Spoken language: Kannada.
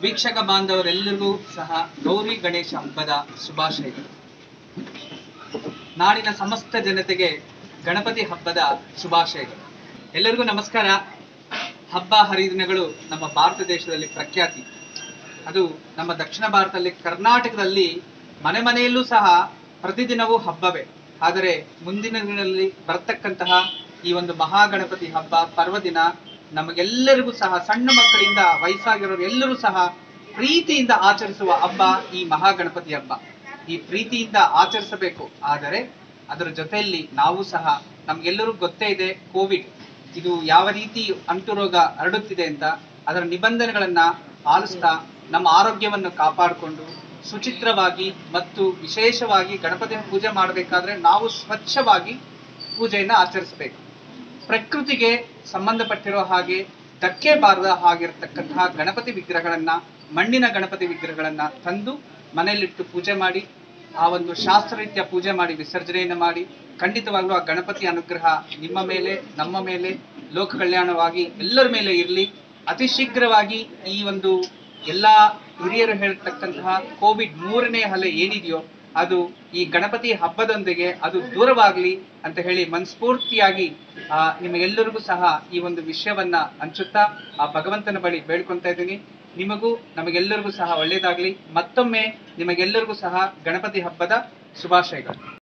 ವೀಕ್ಷಕ ಬಾಂಧವರೆಲ್ಲರಿಗೂ ಸಹ ಗೌರಿ ಗಣೇಶ ಹಬ್ಬದ ಶುಭಾಶಯಗಳು ನಾಡಿನ ಸಮಸ್ತ ಜನತೆಗೆ ಗಣಪತಿ ಹಬ್ಬದ ಶುಭಾಶಯಗಳು ಎಲ್ಲರಿಗೂ ನಮಸ್ಕಾರ ಹಬ್ಬ ಹರಿದಿನಗಳು ನಮ್ಮ ಭಾರತ ದೇಶದಲ್ಲಿ ಪ್ರಖ್ಯಾತಿ ಅದು ನಮ್ಮ ದಕ್ಷಿಣ ಭಾರತದಲ್ಲಿ ಕರ್ನಾಟಕದಲ್ಲಿ ಮನೆ ಮನೆಯಲ್ಲೂ ಸಹ ಪ್ರತಿದಿನವೂ ಹಬ್ಬವೇ ಆದರೆ ಮುಂದಿನ ದಿನಗಳಲ್ಲಿ ಬರತಕ್ಕಂತಹ ಈ ಒಂದು ಮಹಾಗಣಪತಿ ಹಬ್ಬ ಪರ್ವದಿನ ನಮಗೆಲ್ಲರಿಗೂ ಸಹ ಸಣ್ಣ ಮಕ್ಕಳಿಂದ ವಯಸ್ಸಾಗಿರೋರು ಎಲ್ಲರೂ ಸಹ ಪ್ರೀತಿಯಿಂದ ಆಚರಿಸುವ ಹಬ್ಬ ಈ ಮಹಾಗಣಪತಿ ಹಬ್ಬ ಈ ಪ್ರೀತಿಯಿಂದ ಆಚರಿಸಬೇಕು ಆದರೆ ಅದರ ಜೊತೆಯಲ್ಲಿ ನಾವು ಸಹ ನಮ್ಗೆಲ್ಲರೂ ಗೊತ್ತೇ ಇದೆ ಕೋವಿಡ್ ಇದು ಯಾವ ರೀತಿ ಅಂಟುರೋಗ ಹರಡುತ್ತಿದೆ ಅಂತ ಅದರ ನಿಬಂಧನೆಗಳನ್ನ ಪಾಲಿಸ್ತಾ ನಮ್ಮ ಆರೋಗ್ಯವನ್ನು ಕಾಪಾಡಿಕೊಂಡು ಸುಚಿತ್ರವಾಗಿ ಮತ್ತು ವಿಶೇಷವಾಗಿ ಗಣಪತಿಯ ಪೂಜೆ ಮಾಡಬೇಕಾದ್ರೆ ನಾವು ಸ್ವಚ್ಛವಾಗಿ ಪೂಜೆಯನ್ನು ಆಚರಿಸಬೇಕು ಪ್ರಕೃತಿಗೆ ಸಂಬಂಧಪಟ್ಟಿರೋ ಹಾಗೆ ಧಕ್ಕೆ ಬಾರದ ಹಾಗಿರತಕ್ಕಂತಹ ಗಣಪತಿ ವಿಗ್ರಹಗಳನ್ನ ಮಣ್ಣಿನ ಗಣಪತಿ ವಿಗ್ರಹಗಳನ್ನ ತಂದು ಮನೆಯಲ್ಲಿಟ್ಟು ಪೂಜೆ ಮಾಡಿ ಆ ಒಂದು ಶಾಸ್ತ್ರರೀತ್ಯ ಪೂಜೆ ಮಾಡಿ ವಿಸರ್ಜನೆಯನ್ನು ಮಾಡಿ ಖಂಡಿತವಾಗ್ಲೂ ಆ ಗಣಪತಿ ಅನುಗ್ರಹ ನಿಮ್ಮ ಮೇಲೆ ನಮ್ಮ ಮೇಲೆ ಲೋಕ ಕಲ್ಯಾಣವಾಗಿ ಎಲ್ಲರ ಮೇಲೆ ಇರಲಿ ಅತಿ ಶೀಘ್ರವಾಗಿ ಈ ಒಂದು ಎಲ್ಲಾ ಹಿರಿಯರು ಹೇಳ್ತಕ್ಕಂತಹ ಕೋವಿಡ್ ಮೂರನೇ ಅಲೆ ಏನಿದೆಯೋ ಅದು ಈ ಗಣಪತಿ ಹಬ್ಬದೊಂದಿಗೆ ಅದು ದೂರವಾಗಲಿ ಅಂತ ಹೇಳಿ ಮನಸ್ಫೂರ್ತಿಯಾಗಿ ಆ ನಿಮಗೆಲ್ಲರಿಗೂ ಸಹ ಈ ಒಂದು ವಿಷಯವನ್ನ ಹಂಚುತ್ತಾ ಆ ಭಗವಂತನ ಬಳಿ ಬೇಡ್ಕೊಂತಾ ಇದ್ದೀನಿ ನಿಮಗೂ ನಮಗೆಲ್ಲರಿಗೂ ಸಹ ಒಳ್ಳೇದಾಗ್ಲಿ ಮತ್ತೊಮ್ಮೆ ನಿಮಗೆಲ್ಲರಿಗೂ ಸಹ ಗಣಪತಿ ಹಬ್ಬದ ಶುಭಾಶಯಗಳು